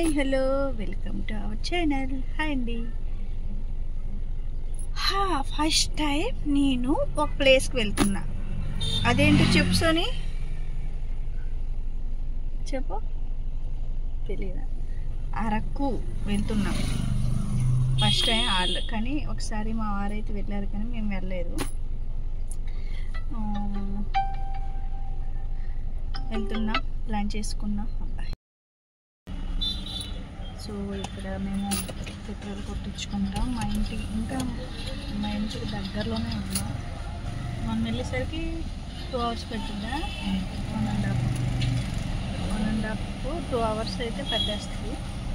Hello welcome to our channel hi అండి హా first time నేను ఒక ప్లేస్కి వెళ్తున్నా అదేంటో చెప్పు సోని చెప్పు తెలీదా అరకు వెళ్తున్నాం ఫస్ట్ టైం వాళ్ళు కానీ ఒకసారి మా వారైతే వెళ్ళారు కానీ మేము వెళ్ళలేదు ఆ, వెళ్తున్నాం ప్లాన్ చేసుకున్నాం అబ్బాయి సో ఇక్కడ మేము పెట్రోల్ కొట్టించుకుంటాం మా ఇంటి ఇంకా మా ఇంటికి దగ్గరలోనే ఉన్నాం మనం వెళ్ళేసరికి టూ అవర్స్ పెట్టిందా one and half one and half two hours అయితే పట్టేస్తుంది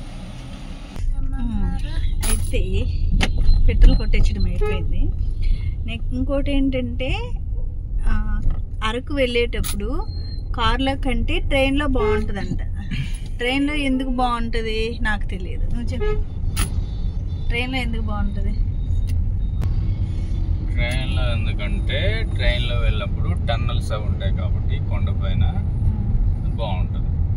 అయితే పెట్రోల్ కొట్టించడం అయిపోయింది నెక్స్ట్ ఇంకోటి ఏంటంటే ఆ, అరకు వెళ్ళేటప్పుడు కార్లో కంటే ట్రైన్లో బాగుంటుందంట ట్రైన్లో ఎందుకు బాగుంటుంది నాకు తెలియదు నువ్వు చెప్పు ట్రైన్లో ఎందుకు బాగుంటుంది ట్రైన్లో ఎందుకంటే ట్రైన్లో వెళ్ళినప్పుడు టన్నల్స్ అవి ఉంటాయి కాబట్టి కొండపైన బాగుంటుంది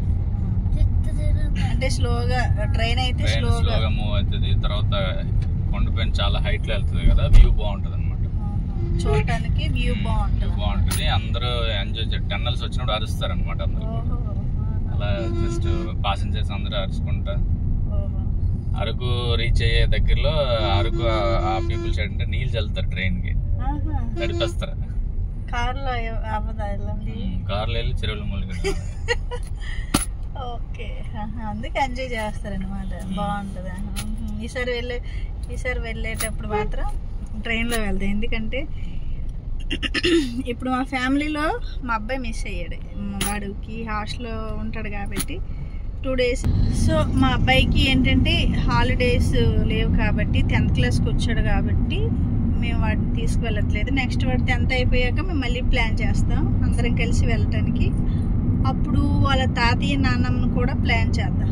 అంటే స్లోగా ట్రైన్ అయితే ట్రైన్ స్లోగా స్లోగా మూవ్ అవుతుంది తర్వాత కొండపైన చాలా హైట్లో వెళ్తుంది కదా వ్యూ బాగుంటుంది అనమాట చూడటానికి వ్యూ వ్యూ బాగుంటుంది బాగుంటుంది అందరూ ఎంజాయ్ చే టన్నల్స్ వచ్చినప్పుడు అరుస్తారు అనమాట అందరూ ఓహో అలా జస్ట్ పాసెంజర్స్ అందరూ అరుచుకుంటా ఓహో అరకు రీచ్ అయ్యే దగ్గరలో అరకు ఆ- ఆ పీపుల్ సైడ్ అంటే నీళ్ళు చల్లుతారు ట్రైన్కి ఆహా. నడిపేస్తారు కార్లో ఎవ- అవ్వదా వెళ్ళండి కార్లో వెళ్ళి చెరువులు ములిగి ఓకే ఆహా, అందుకే ఎంజాయ్ చేస్తారనమాట బాగుంటుంది ఆహా. ఉహు. ఈసారి వెళ్ళే ఈసారి వెళ్ళేటప్పుడు మాత్రం ట్రైన్లో వెళ్తాం ఎందుకంటే ఇప్పుడు మా ఫ్యామిలీలో మా అబ్బాయి మిస్ అయ్యాడు మా వాడికి హాస్టల్లో ఉంటాడు కాబట్టి టూ డేస్ సో మా అబ్బాయికి ఏంటంటే హాలిడేస్ లేవు కాబట్టి టెన్త్ క్లాస్కి వచ్చాడు కాబట్టి మేము వాడిని తీసుకువెళ్ళట్లేదు నెక్స్ట్ వాడు టెన్త్ అయిపోయాక మేము మళ్ళీ ప్లాన్ చేస్తాం అందరం కలిసి వెళ్ళటానికి అప్పుడు వాళ్ళ తాతయ్య నాన్నమ్మను కూడా ప్లాన్ చేద్దాం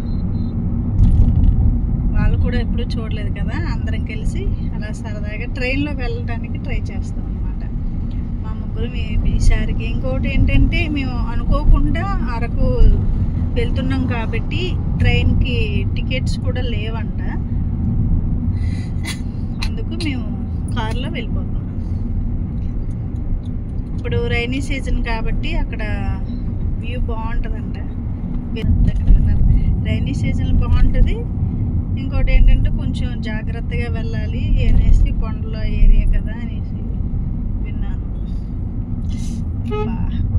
వాళ్ళు కూడా ఎప్పుడూ చూడలేదు కదా అందరం కలిసి అలా సరదాగా ట్రైన్లో వెళ్ళడానికి ట్రై చేస్తాం అనమాట మా ముగ్గురు ఈసారికి ఇంకోటి ఏంటంటే మేము అనుకోకుండా అరకు వెళ్తున్నాం కాబట్టి ట్రైన్కి టికెట్స్ కూడా లేవంట అందుకు మేము కార్లో వెళ్ళిపోతున్నాం ఇప్పుడు రైనీ సీజన్ కాబట్టి అక్కడ వ్యూ బాగుంటుందంట రైనీ సీజన్ బాగుంటుంది ఇంకోటి ఏంటంటే కొంచెం జాగ్రత్తగా వెళ్ళాలి అనేసి కొండల ఏరియా కదా అనేసి విన్నాను బా.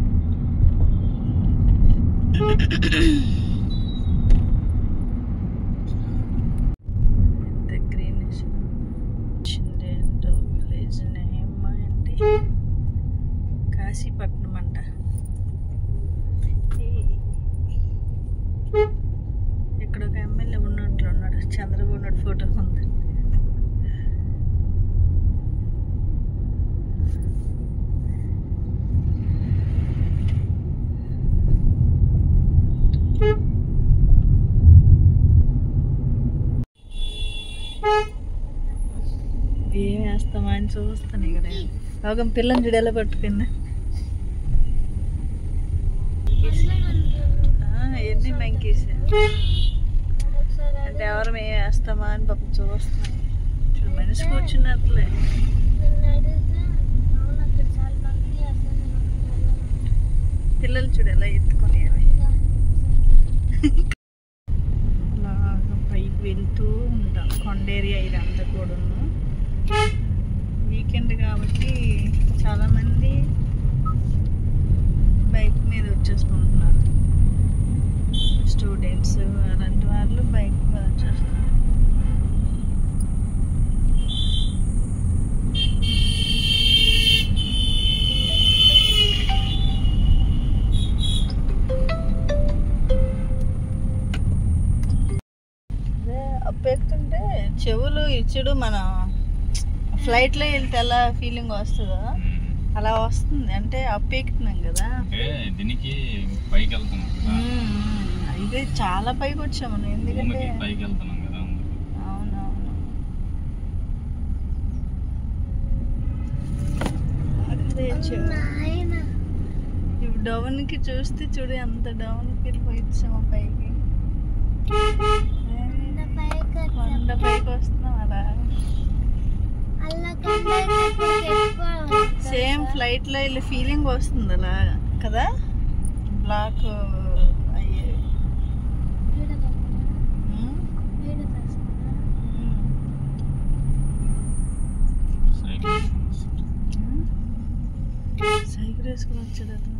ఎంత గ్రీనిష్ వచ్చిందేంటో విలేజ్ నేమ్ ఏంటి కాశీపట్నం అంట ఈ- ఇక్కడ ఒక ఎమ్మెల్యే ఉన్నట్లు ఉన్నాడు చంద్రబాబు నాయుడు ఫోటో ఉంది ఏం వేస్తామా అని చూస్తాను ఇక్కడ ఒక పిల్లని చూడు ఎలా పట్టుకున్నా ఆ, ఎన్ని మంకీస్ అంటే ఎవరు మేము వేస్తామా అని పాపం చూస్తున్నాం చూడు మనిషి కూర్చున్నట్లే పిల్లలు చూడు ఎలా ఎత్తుకొని అలాగా పైకి వెళ్తూ ఉంటాం కొండ ఏరియా ఇదంతా కూడాను వీకెండ్ కాబట్టి చాలామంది బైక్ మీద వచ్చేసుకుంటున్నారు స్టూడెంట్స్ అలాంటి వాళ్ళు బైక్ మీద వచ్చేస్తున్నారు అదే అప్పెక్తుంటే చెవులు ఇచ్చుడు మన ఫ్లైట్లో వెళ్తే ఎలా ఫీలింగ్ వస్తుందో అలా వస్తుంది అంటే అప్పెక్కుతున్నాం కదా అంటే దీనికి పైకి వెళ్తున్నాం కదా మ్మ్. ఇది చాలా పైకి వచ్చాము మనం ఎందుకంటే భూమికి పైకి వెళ్తున్నాం కదా అందుకు అవునవును అక్కడే చెవు. ఇప్పుడు డౌన్కి చూస్తే చూడు ఎంత డౌన్కి వెళ్ళిపోయి వచ్చాము పైకి సేమ్ ఫ్లైట్ లో వెళ్ళి ఫీలింగ్ వస్తుంది అలా కదా బ్లాక్ అయ్యే ఉమ్, ఉమ్, సైకిల్ ఉమ్. సైకిల్ వేసుకుని వచ్చాడు అతను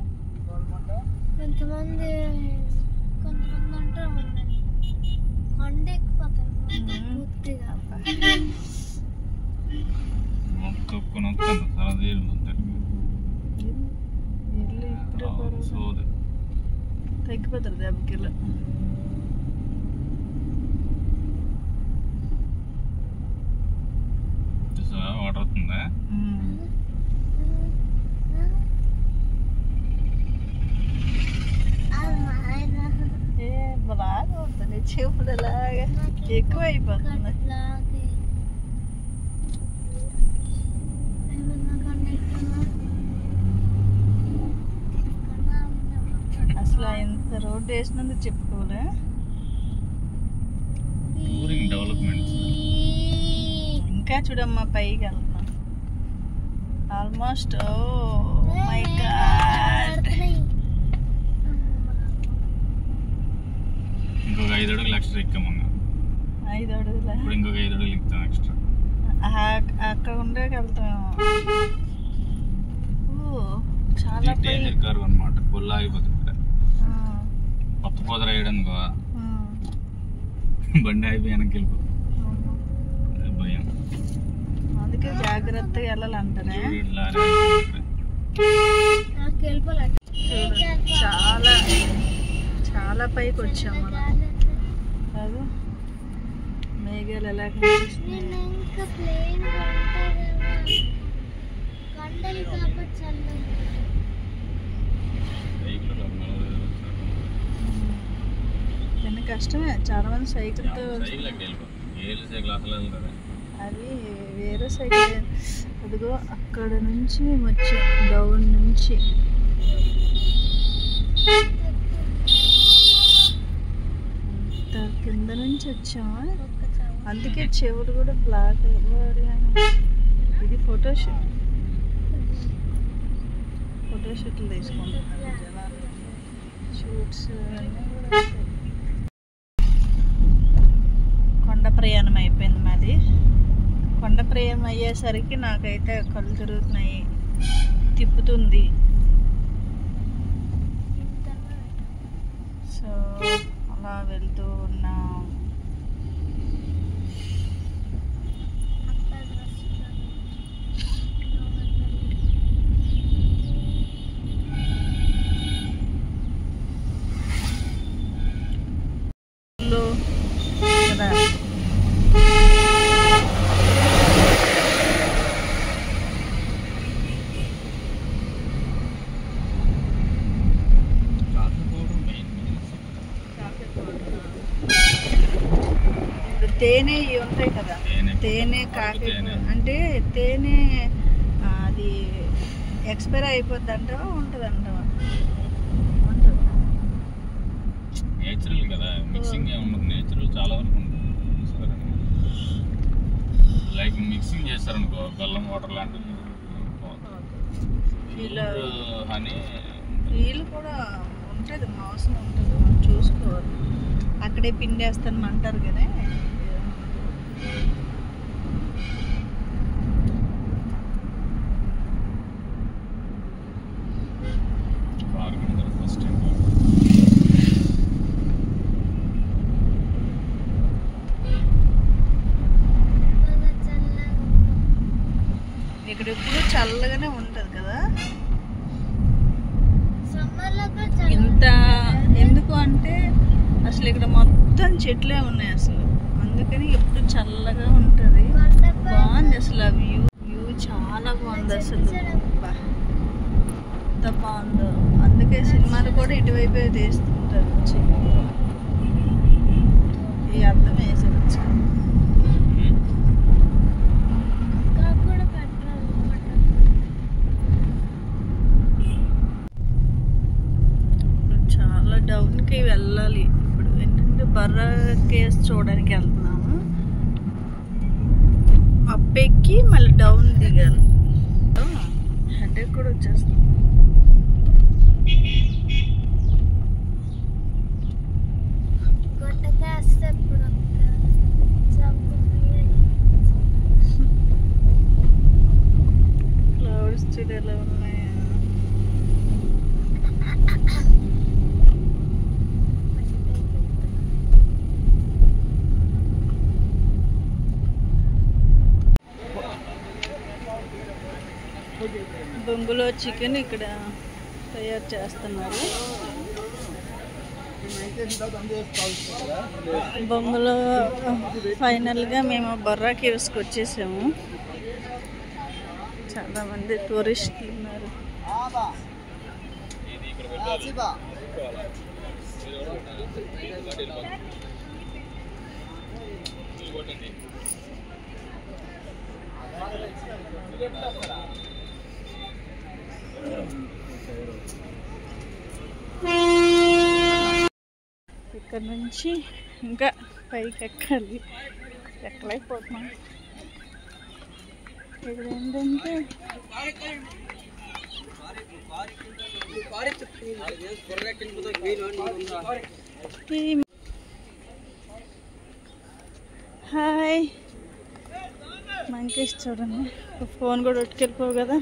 కొంతమంది కొంతమంది అంటారు కొండ ఎక్కిపోతారు మ్మ్. పూర్తిగా మొక్కుని వస్తాను చాలా తీరుతుంది వెళ్ళి ఇప్పుడే బరువు సోది తగ్గిపోతారు దెబ్బకిలో చూసావా వాటర్ వస్తుందా ఏ బాగా ఉంటుంది చెవులు అలాగా ఎక్కువ అయిపోతుంది అసలు ఎంత రోడ్డు వేసినందుకు చెప్పుకోలే టూరింగ్ డెవలప్మెంట్ ఇంకా చూడమ్మా పైకి వెళ్తున్నాం ఆల్మోస్ట్ ఓ మై గాడ్ ఇంకొక ఐదు అడుగులు ఎక్స్ట్రా ఎక్కామన్న ఐదు అడుగుల ఇప్పుడు ఇంకొక ఐదు అడుగులు ఎక్కుతాం ఎక్స్ట్రా అక్కడ ఉండే వెళ్తామేమో ఓ చాలా పై డేంజర్ కర్వ్ అనమాట పుల్ల ఆగిపోతుంది ఇక్కడ ఆ, కొత్త పోదర వేయడానికి ఆ, బండి అయిపోయి వెనక్కి వెళ్ళిపోతుంది ఆ. అదే భయం అందుకే జాగ్రత్తగా వెళ్ళాలంటానే చూడు లారీ ఆగిపోయింది ఇక్కడ. చూడు చాలా చాలా పైకి వచ్చాం మనం కాదు మేఘాలు ఎలా కనిపిస్తున్నాయి నేను ఇంకా ప్లేన్ కొండలు కాబట్టి చల్లగా సైకిల్ ఒక నలుగురు ఐదుగురు వస్తారు. చిన్న కష్టమే చాలా మంది సైకిల్తో సైకిల్ ఎక్కడ వెళ్ళిపోతుంది ఏళ్ళు సైకిల్ అసలు వెళ్తుంది అది వేరే సైకిల్ అదిగో అక్కడ నుంచి మేము వచ్చాం డౌన్ నుంచి అంత కింద నుంచి వచ్చామా ఒక్క చావు అందుకే చెవులు కూడా బ్లాక్ అయిపోయాను ఇది ఫోటోషూట్ ఫోటోషూట్లు తీసుకుంటున్నాను జనాలు షూట్స్ అన్నీ కూడా ఉంటాయి. కొండ ప్రయాణం అయిపోయింది మాది కొండ ప్రయాణం అయ్యేసరికి నాకైతే కళ్ళు తిరుగుతున్నాయి తిప్పుతుంది సో అలా వెళ్తూ ఉన్నాం లో కదా కాకపోవడం మెయిన్ ఇప్పుడు తేనె ఇవి ఉంటాయి కదా తేనె. తేనె కాకి తేనె. అంటే తేనె ఆ, అది ఎక్స్పైర్ అయిపోద్ది అంటావా ఉంటుంది అంటావా ఉంటుంది నేచురల్ కదా మిక్సింగ్ ఏ ఉండదు నేచురల్ చాలా వరకు ఉంటుంది లైక్ మిక్సింగ్ చేస్తారనుకో బెల్లం వాటర్ లాంటివి ఇలా హనీ వీళ్ళు కూడా ఉంటుంది మోసం ఉంటుంది మనం చూసుకోవాలి అక్కడే పిండేస్తాను అంటారు కదా పార్కింగ్ ఫస్ట్ టైం ఇక్కడ ఎప్పుడు చల్లగానే ఉంటుంది కదా సమ్మర్లో ఇంత ఎందుకు అంటే అసలు ఇక్కడ మొత్తం చెట్లే ఉన్నాయి అసలు అందుకని ఎప్పుడు చల్లగా ఉంటుంది బాగుంది అసలు ఆ వ్యూ వ్యూ చాలా బాగుంది అసలు బా. ఎంత బాగుందో అందుకే సినిమాలు కూడా ఇటువైపే తీస్తుంటారు వచ్చి ఈ అర్థం వేసి వచ్చి కూడా పెట్టాలి ఇప్పుడు చాలా డౌన్కి వెళ్ళాలి ఇప్పుడు ఏంటంటే బర్ర కేస్ చూడడానికి వెళ్తున్నాము అప్ ఎక్కి మళ్ళీ డౌన్ దిగాలి ఒడ్డుకి కూడా వచ్చేస్తాం గొట్టకేస్తే ఇప్పుడు క్లౌడ్స్ చూడు ఎలా ఉన్నాయా బొంగులో చికెన్ ఇక్కడ తయారు చేస్తున్నారు బొంగులో ఫైనల్గా మేము బొర్రా కేవ్స్కి వచ్చేసాము చాలా మంది టూరిస్టులు ఉన్నారు ఇక్కడ నుంచి ఇంకా పైకి ఎక్కాలి ఎక్కలేకపోతున్నాం ఇక్కడ ఏంటంటే ఈ- హాయ్ మంకేష్ చూడండి ఫోన్ కూడా ఉట్టుకెళ్ళిపోవు కదా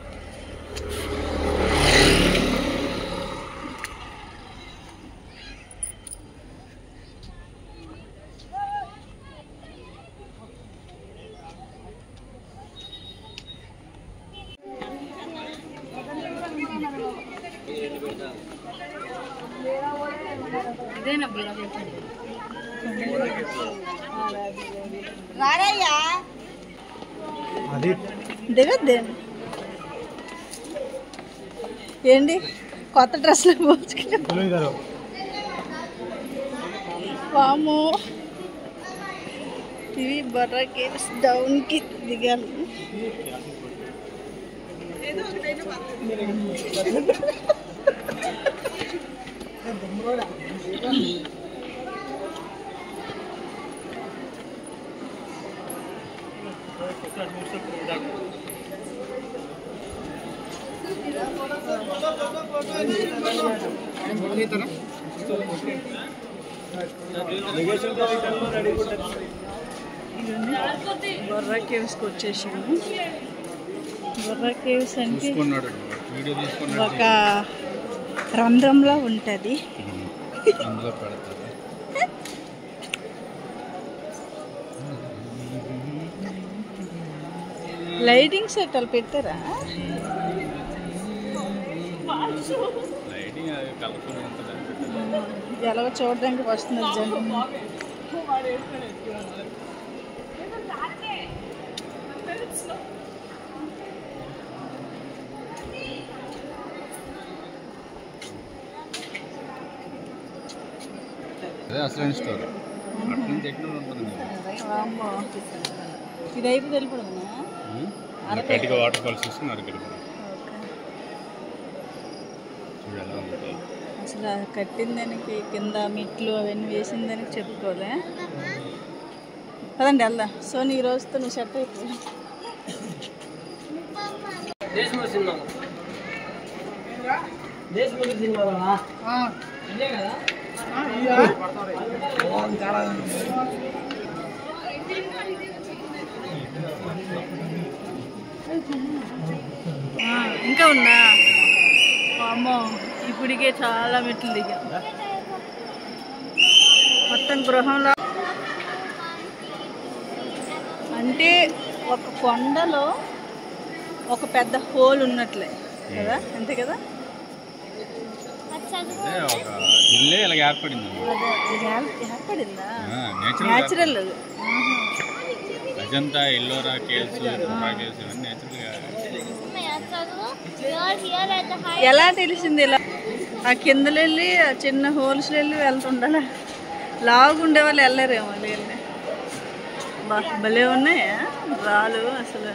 దిగద్దే ఏంటి కొత్త డ్రెస్లో పోచుకున్నా వాము ఇవి బర్రా కేవ్స్ డౌన్కి దిగాలి బొర్రా కేవ్స్కి వచ్చేసాము బొర్రా కేవ్స్ అంటే తీసుకున్నాడు వీడియో తీసుకున్నాడు ఒక రంధ్రంలా ఉంటుంది అందులో పెడతారు లైటింగ్ సెట్ వాళ్ళు పెట్టారా లైటింగ్ అది కలర్ఫుల్ ఉంటుంది ఎలాగో చూడడానికి వస్తుంది జనం అదే అసలైన స్టోర్ అటు నుంచి ఎక్కడ ఉంటుంది వామ్మో. ఇది అయిపోయి వెళ్ళిపోతుందా గట్టిగా వాటర్ ఫాల్స్ చూసుకుని అరకెళ్ళి ఓకే చూడు ఎలా ఉంటుంది అసలు ఆ కట్టిన దానికి కింద మెట్లు అవన్నీ వేసిన దానికి చెప్పుకోలే పదండి వెళ్దాం సో నీ రోజుతో నువ్వు సెట్ అయిపోయి దేశముఖ సినిమా దేశముఖ సినిమా కదా ఇదే కదా ఆ, ఇంకా ఉందా అమ్మో ఇప్పటికే చాలా మెట్లు దిగా మొత్తం గృహంలో అంటే ఒక కొండలో ఒక పెద్ద హోల్ ఉన్నట్లే కదా అంతే కదా అదే ఒక హిల్లే ఇలా ఏర్పడింది అదే ఇది ఏర్- ఏర్పడిందా నేచురల్ న్యాచురల్ అది అజంతా ఎల్లోరా కేవ్స్ రుమా కేవ్స్ ఇవన్నీ నేచురల్గా ఎలా తెలిసింది ఇలా ఆ కిందలు వెళ్ళి ఆ చిన్న హోల్స్ వెళ్ళి వెళ్తుండాలా లావుగా ఉండే వాళ్ళు వెళ్ళారేమో వెళ్ళి బా భలే ఉన్నాయా రాలు అసలు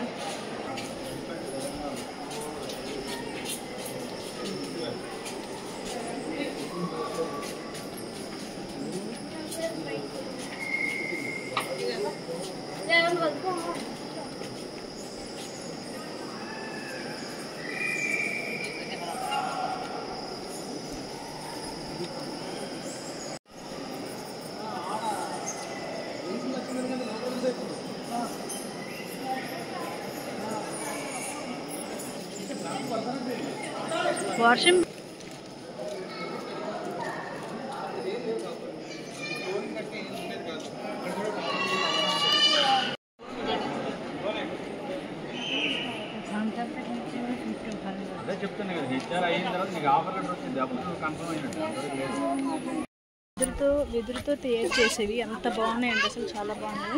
వర్షం అదే చెప్తాను కదా హెచ్ఆర్ అయిన తర్వాత నీకు ఆఫర్ లెటర్ వచ్చింది అప్పుడు నువ్వు కన్ఫర్మ్ అయినట్టు అంతవరకు లేదు వెదురుతో వెదురుతో తయారు చేసేవి అంత బాగున్నాయండి అసలు చాలా బాగున్నాయి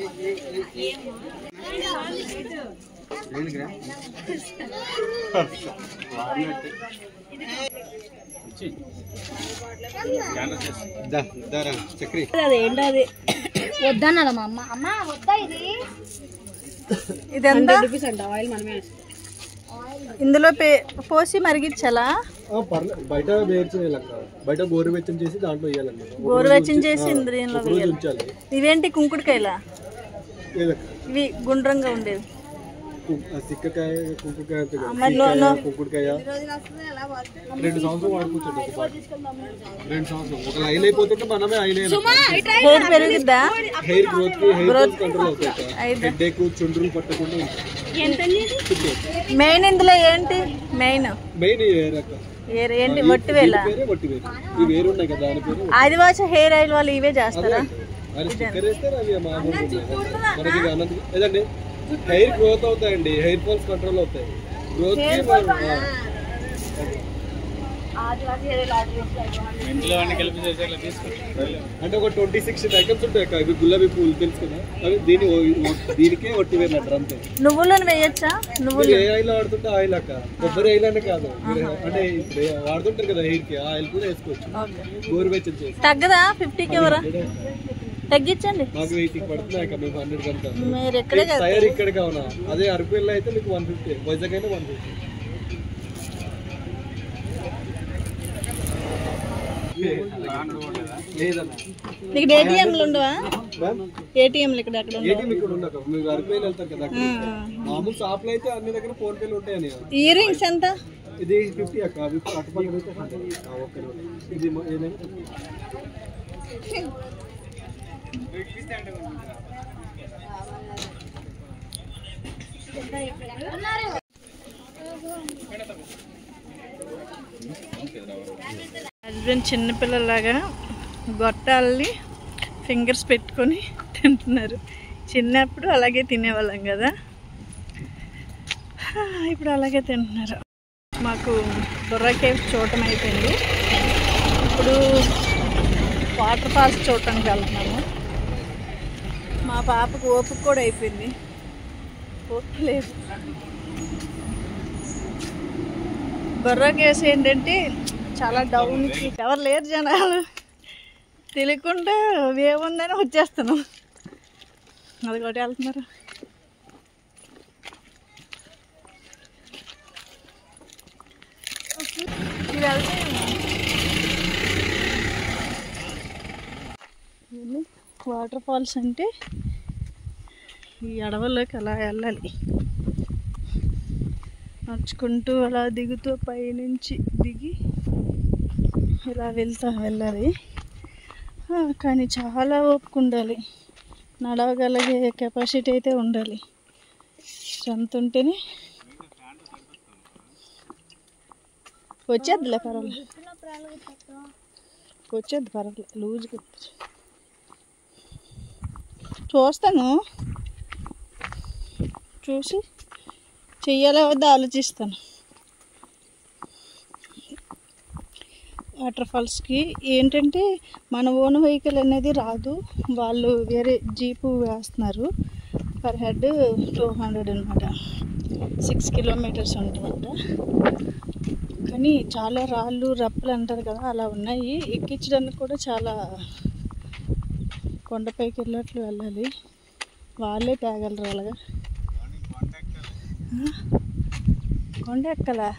ఇచ్చి స్కానర్ చేసి అదేంటి అది వద్దన్నదా మా అమ్మ అమ్మ వద్దా ఇది ఇదంతా ఇందులో పే పోసి మరిగించాలా పర్లేదు బయట వేరు చేయాలక్క బయట గోరువెచ్చం చేసి దాంట్లో వేయాలన్నమాట గోరువెచ్చని చేసి ఇంద్రియంలో రోజు వేయాలి ఉంచాలి ఇవేంటి కుంకుడుకాయలా ఏదక్క ఇవి గుండ్రంగా ఉండేవి కు- ఆ సిక్కకాయ కుంకుడుకాయ ఉంటుంది కదా, మరి లో- లో- సిక్కకాయ, కుంకుడుకాయ రెండు సంవత్సరం వాడుకోవచ్చు ఒక పాట. రెండు సంవత్సరం ఒక లైన్ అయిపోతుంటే మనమే అయిన హెయిర్ పెరుగుద్దా హెయిర్ గ్రోత్ కి హెయిర్ గ్రోత్ కంట్రోల్ అవుతాయి అయితే. హెడ్ ఏక్ చుండ్రులు పట్టకుండా ఉంటాయి మెయిన్ ఇందులో ఏంటి మెయిన్ మెయిన్ ఈ హెయిర్ అక్క ఏ- ఏంటి వట్టి వేల పేరే వట్టి వేరు ఈ వేరు ఉన్నాయి కదా దాని పేరు ఆదివాసి హెయిర్ ఆయిల్ వాళ్ళు ఇవే చేస్తారా అది స్టిక్కర్ వేస్తే అవి మామూలు మనకి ఇక అన్నది ఏదండి హెయిర్ గ్రోత్ అవుతాయండి హెయిర్ ఫాల్స్ కంట్రోల్ అవుతాయి గ్రోత్ కి మనం- ఆ. ఇంట్లో అన్ని కలిపి చేసేలా తీసుకుంటాం అంటే ఒక ట్వంటీ సిక్స్ ఐటమ్స్ ఉంటాయి అక్క ఇవి గులాబీ పూలు తెలుసు కదా అవి దీని ఓ- దీనికే వట్టి వేరు అంటారు అంతే నువ్వులను వేయచ్చా నువ్వులు మీరు ఏ ఆయిల్ వాడుతుంటే ఆయిల్ అక్క కొబ్బరి ఆయిల్ అనే కాదు మీరు అంటే ఇప్పుడు వాడుతుంటారు కదా హెయిర్ కి ఆ ఆయిల్ కూడా వేసుకోవచ్చు ఓకే గోరువెచ్చని చేసి తగ్గదా ఫిఫ్టీకి ఎవరా తగ్గించండి మాకు ఎయిటీ పడుతున్నాయి అక్క మీకు హండ్రెడ్ కంతా మీరు ఎక్కడే కదా టైర్ ఇక్కడ కావునా అదే అరకుల్లో అయితే మీకు వన్ ఫిఫ్టీ వైజాగ్ అయితే వన్ ఫిఫ్టీ లేదన్నా నీకు ఏటీఎంలు ఉండవా మ్యామ్ ఏటీఎంలు ఇక్కడ అక్కడ ఉండవా ఏటీఎం ఇక్కడ ఉండక మీరు అరకులు వెళ్తారు కదా అక్కడ. మామూలు షాప్లో అయితే అన్ని దగ్గర ఫోన్ పేలు ఉంటాయని ఇయర్ రింగ్స్ ఎంత ఇది ఫిఫ్టీ అక్క అవి అటుపక్కన అయితే 100. ఆ, ఒక్క నిమిషం. ఇది మ- ఏదైనా హస్బెండ్ చిన్నపిల్లలాగా గొట్టాలని ఫింగర్స్ పెట్టుకొని తింటున్నారు చిన్నప్పుడు అలాగే తినేవాళ్ళం కదా హా, ఇప్పుడు అలాగే తింటున్నారు మాకు బుర్రా కేవ్స్ చూడటం అయిపోయింది ఇప్పుడు వాటర్ ఫాల్స్ చూడటానికి వెళ్తున్నాము మా పాపకు ఓపిక కూడా అయిపోయింది ఓపిక లేదు బొర్రా కేసు ఏంటంటే చాలా డౌన్కి ఎవరు లేరు జనాలు తెలియకుండా ఏముందని వచ్చేస్తున్నాం అది ఒకటి వెళ్తున్నారు ఇది వెళ్తే ఇవన్నీ వాటర్ ఫాల్స్ అంటే ఈ అడవుల్లోకి అలా వెళ్ళాలి నడుచుకుంటూ అలా దిగుతూ పైనుంచి దిగి ఇలా వెళ్తా వెళ్ళాలి ఆ, కానీ చాలా ఓపిక ఉండాలి నడవగలిగే కెపాసిటీ అయితే ఉండాలి స్ట్రెంత్ ఉంటేనే వచ్చేద్దిలే పర్వాలేదు వచ్చేద్ది పర్వాలేదు లూజ్గా చూస్తాను చూసి చెయ్యాలా వద్దా ఆలోచిస్తాను వాటర్ ఫాల్స్కి ఏంటంటే మన ఓన్ వెహికల్ అనేది రాదు వాళ్ళు వేరే జీపు వేస్తున్నారు పర్ హెడ్ టూ హండ్రెడ్ అనమాట సిక్స్ కిలోమీటర్స్ ఉంటుందంట కానీ చాలా రాళ్ళు రప్పలు అంటారు కదా అలా ఉన్నాయి ఎక్కించడానికి కూడా చాలా కొండపైకి వెళ్ళట్లు వెళ్ళాలి వాళ్ళే తేగలరు అలాగా ఆ? కొండ ఎక్కలా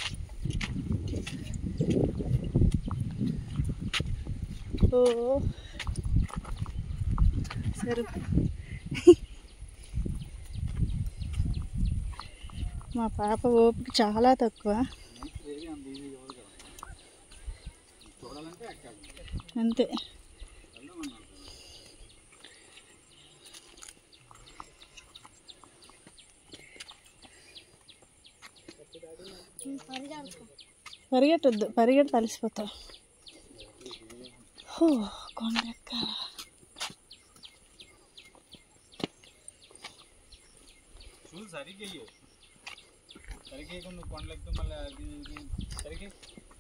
ఓ సరే మా పాప ఓపిక చాలా తక్కువ అంతే పరిగెట్టొద్దు పరిగెట్టి తలిసిపోతావు హో కొండెక్క చూడు సరిగ్గా వెయ్యి. సరిగ్గా వేయకుండా నువ్వు కొండలెక్కితే మళ్ళీ అది ఇది సరిగ్గా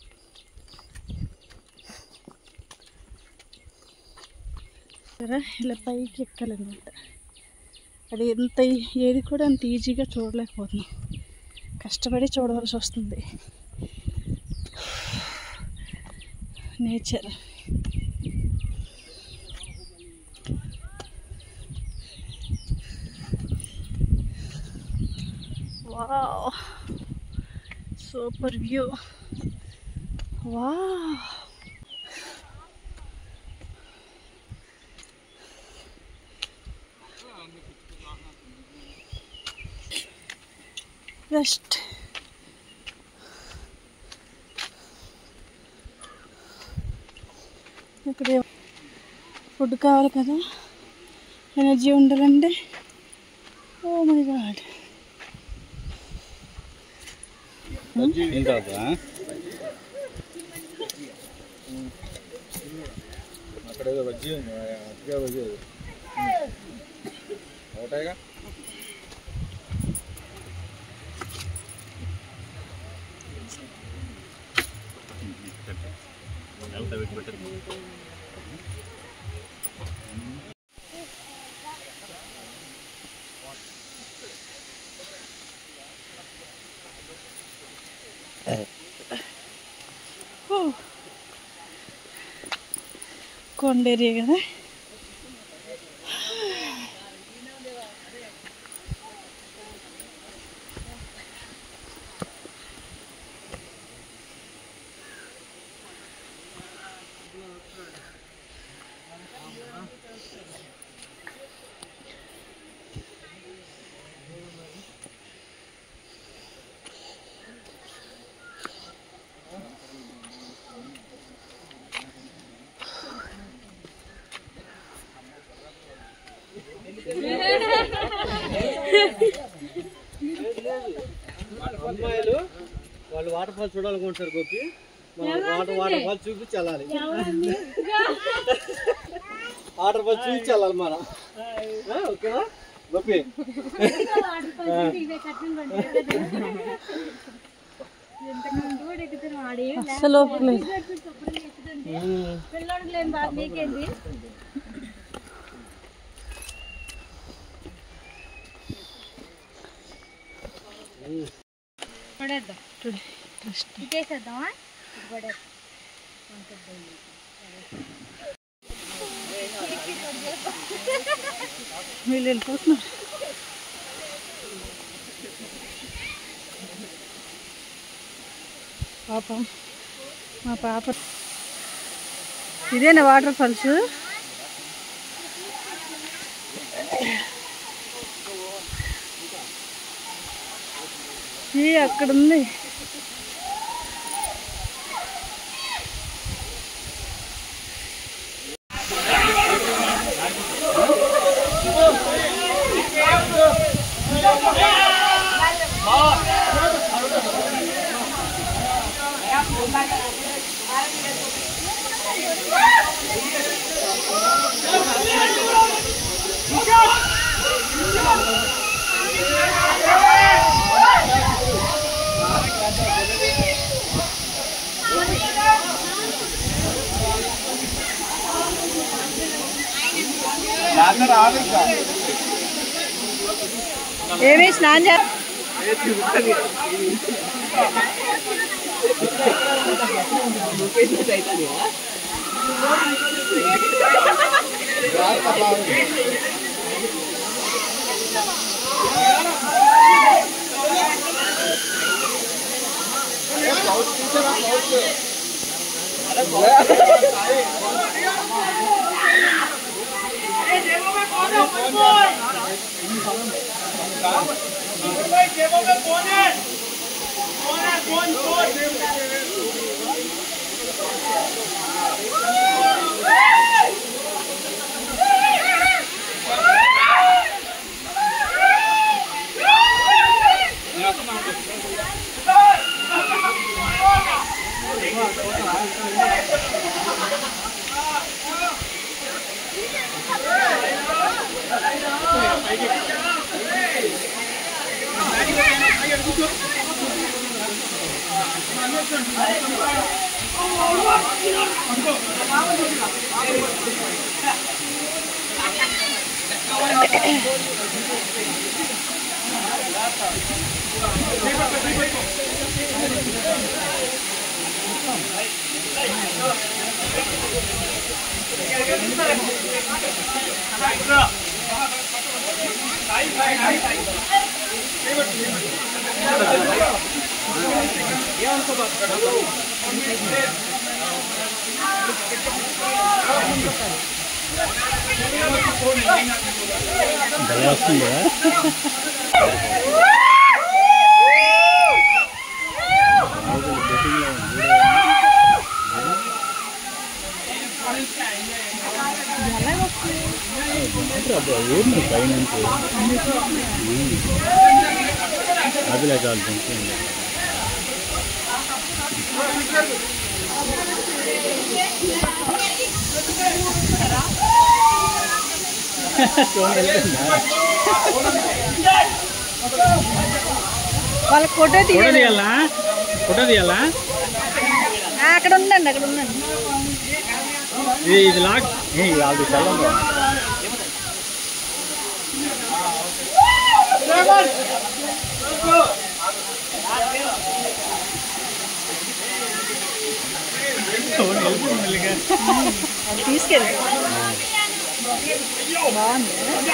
సరే ఇలా పైకి ఎక్కాలన్నమాట అది ఎంత ఏది కూడా అంత ఈజీగా చూడలేకపోతున్నాం కష్టపడి చూడవలసి వస్తుంది nature wow super view wow rest ఇక్కడ ఫుడ్ కావాలి కదా ఎనర్జీ ఉండాలంటే ఓ మై గాడ్ ఏం తర్వాత అక్కడ ఏదో బజ్జీ ఉంది అక్కడ బజ్జీ అది. ఒకటేగా కొండ ఏరియా కదా అమ్మాయిలు వాళ్ళు వాటర్ ఫాల్ చూడాలనుకుంటారు గోపి మనం వాటర్ వాటర్ ఫాల్ చూపించి వెళ్ళాలి వాటర్ ఫాల్ చూపించి వెళ్ళాలి మనం ఆ, ఓకేనా గోపి అసలు ఒప్పులేదు పిల్లోడికి లేని బాధ నీకేంది పడేద్దాం ఇటేసేద్దామా పడేద్దాం వీళ్ళు వెళ్ళిపోతున్నారు పాపం మా పాప ఇదేనా వాటర్ ఫాల్స్ ఈ అక్కడ ఉంది ఏమి స్నానం చే అదిలే చాలు కొంచెం వాళ్ళకి ఫోటో ఫోటో తీయాలి తీయాలా ఫోటో తీయాలా ఆ, అక్కడ ఉండండి అక్కడ ఉండండి ఇది ఇది లాక్ ఏ, ఇది అది చల్లం అది తీసుకెళ్ళి బాగుంది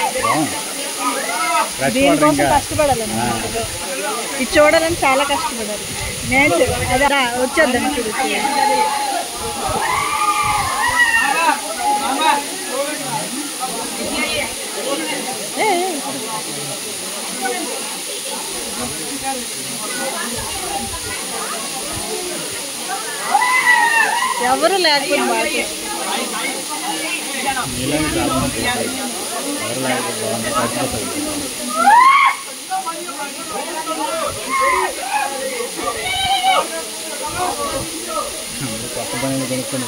దీనికోసం కష్టపడాలండి ఇది చూడాలని చాలా కష్టపడాలి నేను అదే రా, వచ్చేద్దాం చూడు ఏ, ఏ. ఎవరు లేకపోతే బాగా నీళ్ళని ప్రాబ్లం ఎవరు లేకపోతే బాగుంది చచ్చిపోతుంది అందరూ కొత్త పనులు కొనుక్కొని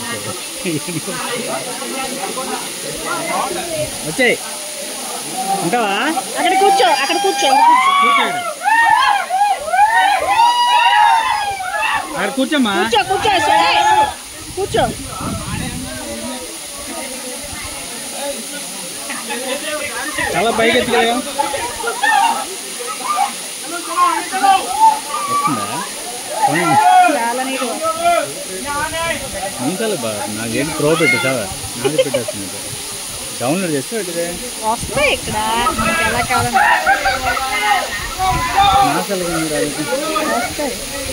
వచ్చాయి వచ్చాయి ఉంటావా అక్కడ కూర్చో అక్కడ కూర్చో అక్కడ కూర్చో కూర్చో అక్కడ కూర్చోమ్మా కూర్చో కూర్చో సరే కూర్చో చాలా పైకి ఎత్తుగా వస్తుందా పోనీ. చాలా నీట్గా నిమిషాలు బాగా నాకేంటి ప్రో పెట్టేసావా నాది పెట్టేస్తుంది డౌన్లోడ్ చేస్తే పెట్టిదే వస్తాయి ఇక్కడ మనకి ఎలా కావాలంటే నాసాలు వస్తాయి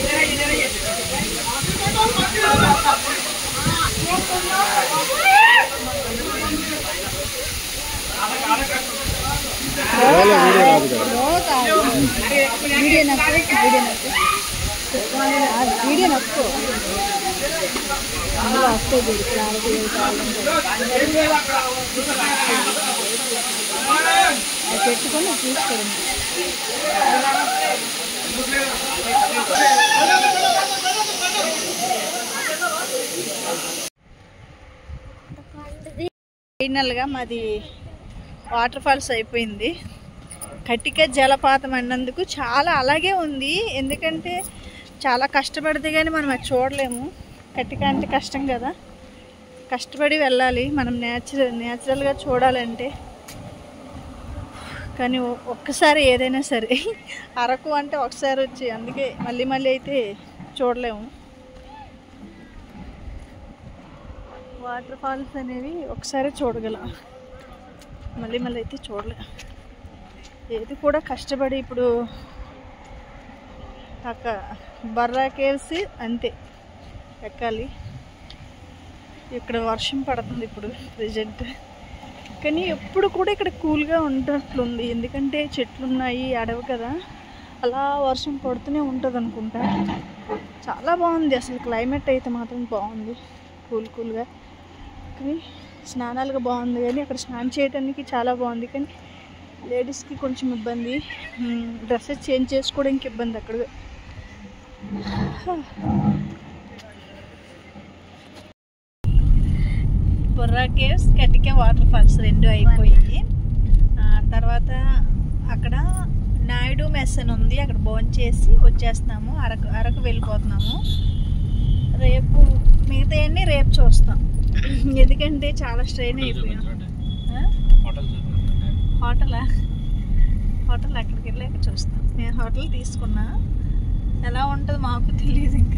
వీడియో రాదు కదా రో కాదు. వీడియో నొక్కు వీడియో నొక్కు ఆ, వీడియో నొక్కు అందులో వస్తాయి చూడు క్లారిటీ ఏది కావాలంటే అది పెట్టుకొని చూసుకోండి ఫైనల్గా మాది వాటర్ ఫాల్స్ అయిపోయింది కటిక జలపాతం అన్నందుకు చాలా అలాగే ఉంది ఎందుకంటే చాలా కష్టపడితే కానీ మనం అది చూడలేము కటిక అంటే కష్టం కదా కష్టపడి వెళ్ళాలి మనం న్యాచురల్ న్యాచురల్గా చూడాలంటే కానీ ఒ- ఒక్కసారి ఏదైనా సరే అరకు అంటే ఒకసారి వచ్చి అందుకే మళ్ళీ మళ్ళీ అయితే చూడలేము వాటర్ ఫాల్స్ అనేవి ఒకసారి చూడగలం మళ్ళీ మళ్ళీ అయితే చూడలే ఏది కూడా కష్టపడి ఇప్పుడు అక్క బర్రా కేవ్స్ అంతే ఎక్కాలి ఇక్కడ వర్షం పడుతుంది ఇప్పుడు ప్రజెంట్ కానీ ఎప్పుడు కూడా ఇక్కడ కూల్గా ఉంటున్నట్లుంది ఎందుకంటే చెట్లు ఉన్నాయి అడవి కదా అలా వర్షం పడుతూనే ఉంటుంది అనుకుంటా చాలా బాగుంది అసలు క్లైమేట్ అయితే మాత్రం బాగుంది కూల్ కూల్గా కానీ స్నానాలుగా బాగుంది కానీ అక్కడ స్నానం చేయడానికి చాలా బాగుంది కానీ లేడీస్కి కొంచెం ఇబ్బంది డ్రెస్సెస్ చేంజ్ చేసుకోవడానికి ఇబ్బంది అక్కడ Borra caves Katiki waterfalls రెండు అయిపోయింది ఆ, తర్వాత అక్కడ నాయుడు మెస్ అని ఉంది అక్కడ భోంచేసి వచ్చేస్తున్నాము అరకు అరకు వెళ్ళిపోతున్నాము రేపు మిగతాయన్నీ రేపు చూస్తాం ఎందుకంటే చాలా స్ట్రెయిన్ అయిపోయాం ఆ? హోటల్ చూపించండి హోటలా హోటల్ అక్కడికి వెళ్ళాక చూస్తాం నేను హోటల్ తీసుకున్నా ఎలా ఉంటుందో మాకు తెలియదు ఇంకా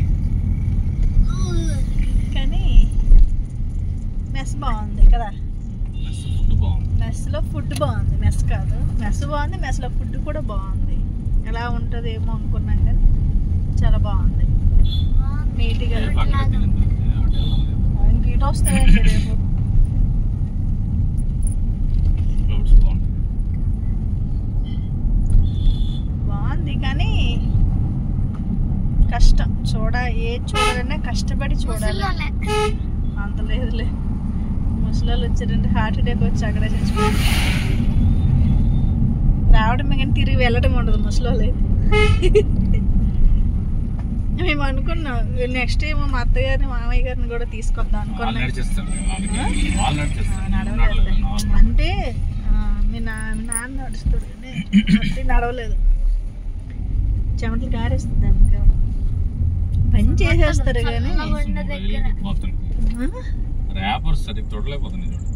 కానీ మెస్ బాగుంది కదా ఫుడ్ బాగుంది మెస్లో ఫుడ్ బాగుంది మెస్ కాదు మెస్ బాగుంది మెస్లో ఫుడ్ కూడా బాగుంది ఎలా ఉంటుంది ఏమో అనుకున్నాం కానీ చాలా బాగుంది నీట్గా రేపు అక్కడికి తినింది. హోటల్ ఉంది. ఇంక ఇటు వస్తాయండి రేపు క్లౌడ్స్ బాగుంటాయి బాగుంది కానీ కష్టం చూడ ఏ చూడాలన్నా కష్టపడి చూడాలి అంత లేదులే ముసలాళ్ళు వచ్చారంటే హార్ట్ అటాక్ వచ్చి అక్కడే చచ్చిపోయారు రావడం కానీ తిరిగి వెళ్ళడం ఉండదు ముసలాళ్ళు మేము అనుకున్నాం నెక్స్ట్ ఏమో మా అత్తగారిని మామయ్య గారిని కూడా తీసుకొద్దాం వాళ్ళు అనుకున్నాం నడిచేస్తారు వాళ్ళకి వాళ్ళు నడిచేస్తారు నడవలేదు నడవలేదు, normal. అంటే ఆ, మీ నా మీ నాన్న నడుస్తాడు కానీ అత్త నడవలేదు చెమటలు కారేస్తుంది ఆమెకి. పని చేసేస్తారు కానీ పోతుంది ఆ? ర్యాపర్స్ సరిగ్గా చూడలేకపోతున్నాయి చూడు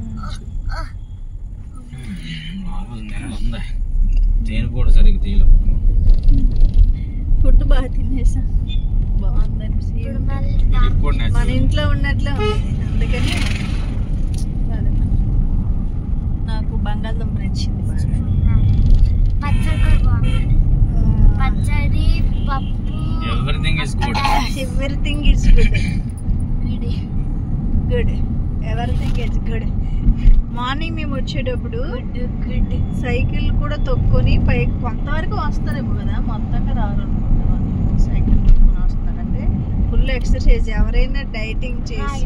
నాలుగు నెలలు ఉందా నేను కూడా సరిగ్గా తీయలేదు ఫుడ్ బాగా తినేసా బాగుందని ఇది కూడా మన natural. ఇంట్లో ఉన్నట్లే ఉంది అందుకని అదే. నాకు బంగాళదుంప నచ్చింది బాగా పచ్చడి కూడా బాగుంది ఆ, పచ్చడి పప్పు everything is good everything is good good everything is good morning మేము వచ్చేటప్పుడు గుడ్ సైకిల్ కూడా తొక్కుని పైకి కొంతవరకు వస్తారేమో కదా మొత్తంగా రారు అనుకుంటా వాళ్ళు. సైకిల్ తొక్కుని వస్తారంటే ఫుల్ ఎక్సర్సైజ్ ఎవరైనా డైటింగ్ చేసి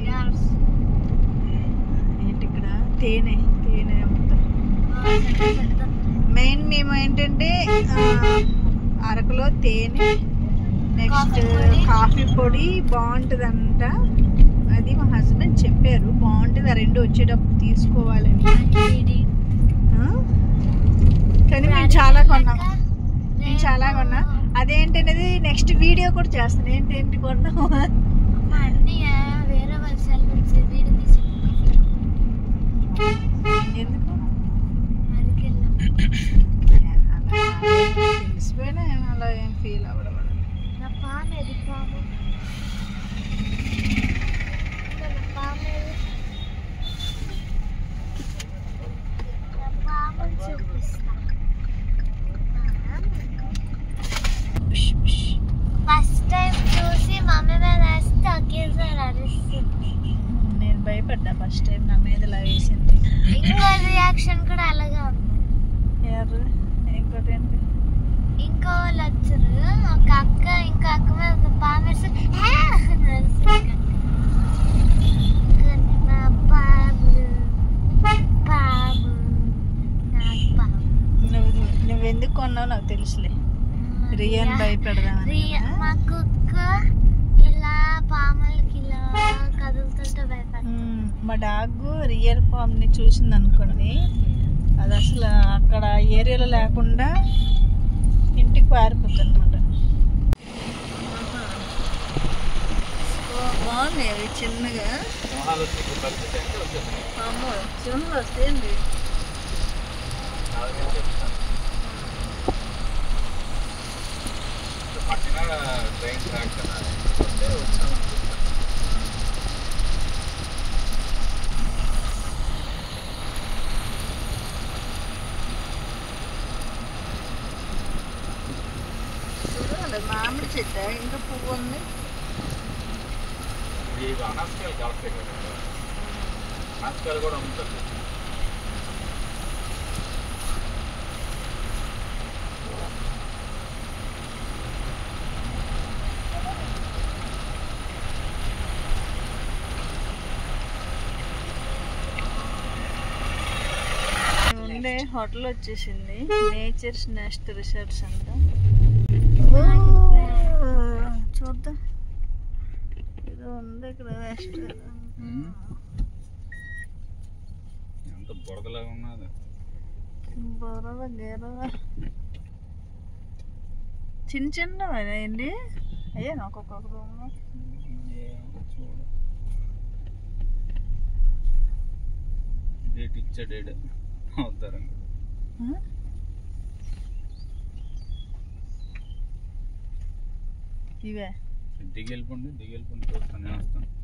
ఏంటి ఇక్కడ తేనె తేనె అమ్ముతారు మెయిన్ మేము ఏంటంటే ఆ, అరకులో తేనె నెక్స్ట్ కాఫీ పొడి. కాఫీ పొడి బాగుంటుందంట అది మా హస్బెండ్ చెప్పారు బాగుంటుంది ఆ రెండు వచ్చేటప్పుడు తీసుకోవాలని ఆ? కానీ మేము చాలా కొన్నాం నేను చాలా కొన్నా అదేంటనేది నెక్స్ట్ వీడియో కూడా చేస్తాను ఏంటి ఏంటి కొన్నాము మా అన్నయ్య వేరే వాళ్ళ సెల్ నుంచి వీడియో తీసి ఎందుకు అడిగి అలా తెలిసిపోయినా ఏం అలా ఏం ఫీల్ అవ్వడం నా పాము ఏది పాము నా పాము ఏది నా పాముని చూపిస్తా ఫస్ట్ టైం చూసి మమ్మీ మీద వేస్తే ఒకేసారి అరుస్తుంది నేను భయపడ్డా ఫస్ట్ టైం నా మీద ఇలా వేసింది ఇంకో రియాక్షన్ కూడా అలాగే ఉంది ఎవరు ఇంకోటి ఏంటి ఇంకో వాళ్ళు వచ్చారు ఒక అక్క ఇంకో అక్క మీద పాము వేస్తే "హే!" అని అరుస్తుంది అక్క. ఇంకోటి, "నా పాము పాము నాకు పాము నువ్వు నువ్వు ఎందుకు కొన్నావు నాకు తెలుసులే రియాన్ భయపెడదామని రియా- మా కుక్క ఇలా పాములకి ఇలా కదులుతుంటే భయపడుతుంది మ్మ్. మా డాగ్ రియల్ ఫామ్ని చూసింది అనుకోండి అది అసలు అక్కడ ఏరియాలో లేకుండా ఇంటికి పారిపోతుంది అనమాట బాగున్నాయి అవి చిన్నగా సింహాలు వచ్చి ఇప్పుడు పరిస్థితి అంటే వచ్చేసింది అమ్మో సింహలు వస్తాయండి అది నేను చెప్తాను ఇప్పుడు పట్టిన ట్రైన్ ట్రాక్ కదా అంటే వచ్చాం చూడాలి మామిడి చెట్టు ఇంకా పువ్వు ఉంది ఈ అనాస్కాయలు కాస్తాయి కదా అనాస్కాయలు కూడా అమ్ముతారు ఉండే హోటల్ వచ్చేసింది నేచర్స్ నెస్ట్ రిసార్ట్స్ అంట చూద్దాం ఏదో ఉంది ఇక్కడ రెస్టారెంట్ ఎంత బురదలాగా ఉన్నది బొరవ గెరవ చిన్న చిన్న ఏంటి అయ్యా నాకు ఒక్కొక్క రూమ్లో చూడు డేట్ ఇచ్చే డేట్ అవుతారు ఇవే దిగి వెళ్ళిపోండి దిగి వెళ్ళిపోండి చూస్తాను నేను వస్తాను